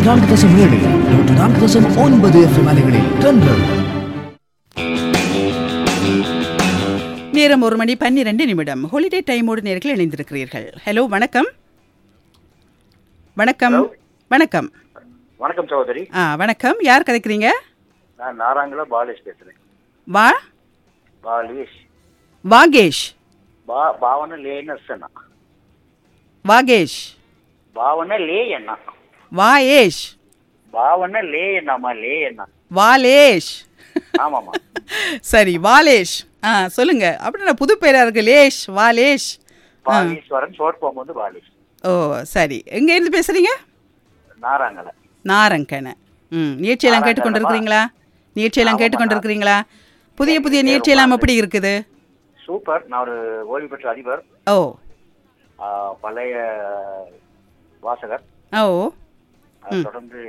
நான்கு தசம் ஏழு நூற்று நான்கு தசம் ஒன்பது எஃப்எம் அலைகளில் தென்றல் நேரம் ஒரு மணி பன்னிரண்டு நிமிடம் ஹாலிடே டைமோடு நேர்கள் இணைந்திருக்கிறீர்கள் ஹலோ வணக்கம் வணக்கம் வணக்கம் வணக்கம் சகோதரி ஆ வணக்கம் யார் கதைக்கிறீங்க நான் நாராயணல பாலேஷ் பேசுறேன் வா பாலேஷ் வாகேஷ் பா பாவன லேனஸ் அண்ணா வாகேஷ் பாவன லே அண்ணா வாயேஷ் பாவன லே அண்ணாமா லே அண்ணா வாலேஷ் ஆமாமா சரி வாலேஷ் ஆ சொல்லுங்க அப்படின்னா புது பேரா இருக்கு லேஷ் வாலேஷ் பாலீஸ்வரன் ஷோர்ட் ஃபார்ம் வந்து பாலேஷ் ஓ சரி எங்க இருந்து பேசுறீங்க நாராங்கல நாரங்கனை ம் நிகழ்ச்சியெல்லாம் கேட்டுக்கொண்டிருக்கிறீங்களா நிகழ்ச்சியெல்லாம் ஆமாம், கேட்டுக்கொண்டிருக்கிறீங்களா புதிய புதிய நிகழ்ச்சியெல்லாம் எப்படி இருக்குது சூப்பர் நான் ஒரு ஓய்வு பெற்ற அதிபர் ஓ ஆ, பழைய வாசகர் ஓ ஆ, தொடர்ந்து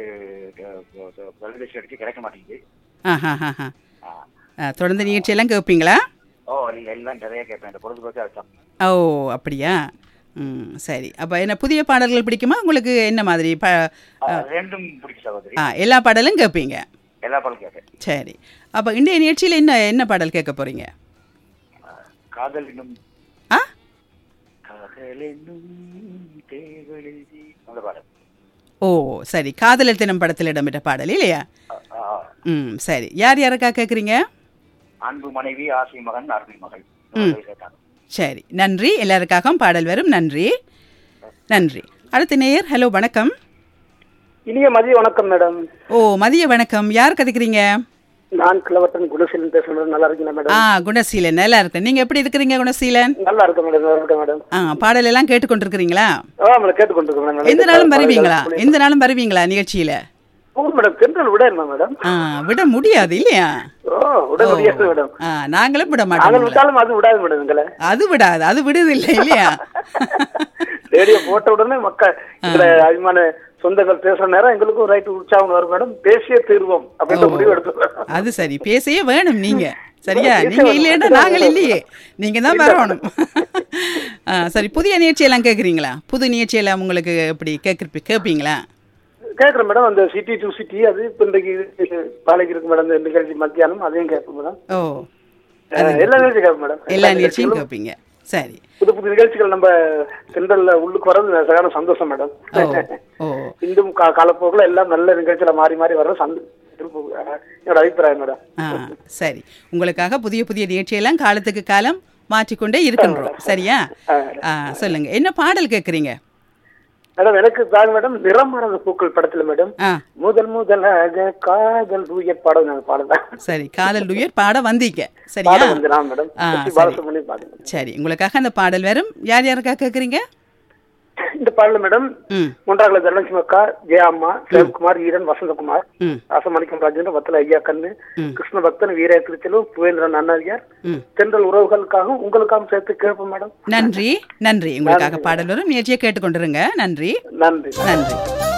தொலைபேசி அடிச்சு கிடைக்க மாட்டேங்குது ஆஹாஹாஹா. ஆ. ஆ, தொடர்ந்து நிகழ்ச்சியெல்லாம் கேட்பீங்களா ஓ இல்ல எல்லாம் நிறைய கேட்பேன் இந்த பொழுதுபோக்கு அதுதான் ஓ அப்படியா ம் சரி அப்போ என்ன புதிய பாடல்கள் பிடிக்குமா உங்களுக்கு என்ன மாதிரி ப ஆ, ரெண்டும் பிடிக்கும் சகோதரி ஆ எல்லா பாடலும் கேட்பீங்க எல்லா பாலும் கேட்பேன் சரி அப்போ இன்றைய நிகழ்ச்சியில் என்ன என்ன பாடல் கேட்க போகிறீங்க ஆ, காதல் என்னும் ஆ காதல் என்னும் தேவெழுதி அந்த பாடல் ஓ சரி காதலர் தினம் படத்தில் இடம்பெற்ற பாடல் இல்லையா ஆ, ஆ, ம் சரி யார் யாருக்கா கேட்குறீங்க அன்பு மனைவி ஆசை மகன் அருமை மகள் இவங்க கேட்டாங்க. சரி நன்றி எல்லாருக்காகவும் பாடல் வரும் நன்றி நன்றி அடுத்த நேயர் ஹலோ வணக்கம் இனிய மதிய வணக்கம் மேடம் ஓ மதிய வணக்கம் யார் கதைக்கிறீங்க நான் கிளவட்டன் குணசீலன் பேசுறேன் மேடம் நல்லா இருக்கீங்களா மேடம் ஆ குணசீலன் நல்லா இருக்கேன் நீங்க எப்படி இருக்கிறீங்க குணசீலன் நல்லா இருக்கேன் மேடம் நல்லா இருக்கேன் மேடம் ஆ பாடல் எல்லாம் கேட்டுக்கொண்டிருக்கிறீங்களா ஆ மேடம் கேட்டுக்கொண்டிருக்கேன் மேடம் எந்த நாளும் வருவீங்களா எந்த நாளும் வருவீங்களா நிகழ்ச்சியில போகும் மேடம் தென்றல் விட என்ன மேடம் ஆ விட முடியாது இல்லையா ஓ விட முடியாது மேடம் ஆ நாங்களும் விட நாங்கள் மாட்டோம் விட்டாலும் அது விடாது மேடம் எங்களை அது விடாது அது விடுது இல்லை இல்லையா ரேடியோ போட்ட உடனே மக்கள் இதுல அபிமான சொந்தங்கள் பேசுற நேரம் எங்களுக்கும் ரைட் உற்சாகம் வரும் மேடம் பேசிய தீர்வோம் அப்படின்ற முடிவு எடுத்து அது சரி பேசவே வேணும் நீங்க சரியா நீங்க இல்லைன்னா நாங்கள் இல்லையே நீங்க தான் வரணும் ஆ, சரி புதிய நிகழ்ச்சியெல்லாம் கேட்குறீங்களா புது நிகழ்ச்சியெல்லாம் உங்களுக்கு எப்படி கேட்கு கேட்பீங்களா கேட்குறேன் மேடம் அந்த சிட்டி டு சிட்டி அது இப்போ இன்றைக்கு பாலைக்கு இருக்கு மேடம் இந்த நிகழ்ச்சி மத்தியானம் அதையும் கேட்பேன் மேடம் ஓ அஹ், எல்லா நிகழ்ச்சியும் கேட்பேன் மேடம் எல்லா நிகழ்ச்சியும் கேட்பீங்க சரி புது புது நிகழ்ச்சிகள் நம்ம சென்ட்ரல்ல உள்ளுக்கு வர்றது சரியான சந்தோஷம் மேடம் ஓ ஓ இந்தும் கா காலப்போக்கில் எல்லாம் நல்ல நிகழ்ச்சியில மாறி மாறி வர்ற சந்த திரும்ப- அஹ், என்னோட அபிப்பிராயம் மேடம் ஆ சரி உங்களுக்காக புதிய புதிய நிகழ்ச்சியெல்லாம் காலத்துக்கு காலம் மாற்றிக்கொண்டே இருக்கின்றோம் சரியா ஆ சொல்லுங்க என்ன பாடல் கேட்குறீங்க மேடம் எனக்கு தாங்க மேடம் நிறமானது பூக்கள் படத்துல மேடம் ஆ முதல் முதலாக காதல் ரூயட் பாடம் நாங்கள் பாடுறேன் சரி காதல் டுயட் பாட வந்தீங்க சரியா பாட வந்து நான் மேடம் ஆ, எஸ். பி. சரி. பாலசுப்ரமணியம் பாடுங்க சரி உங்களுக்காக அந்த பாடல் வரும் யார் யாருக்காக கேட்குறீங்க இந்த பாடல மேடம் ம் மூன்றாவது தனலட்சுமி அக்கா ஜெயாம்மா சிவகுமார் ஈரன் வசந்தகுமார் ம் ராசமாணிக்கம் ராஜேந்திரன் வத்தல ஐயா கண்ணு ம். கிருஷ்ண பக்தன் வீர திருச்செல்வம் புவேந்திரன் அண்ணாதியார் ம் தென்றல் உறவுகளுக்காகவும் உங்களுக்காகவும் சேர்த்து கேட்போம் மேடம் நன்றி நன்றி உங்களுக்காக பாடல் வரும் நிகழ்ச்சியை கேட்டுக்கொண்டிருங்க நன்றி நன்றி நன்றி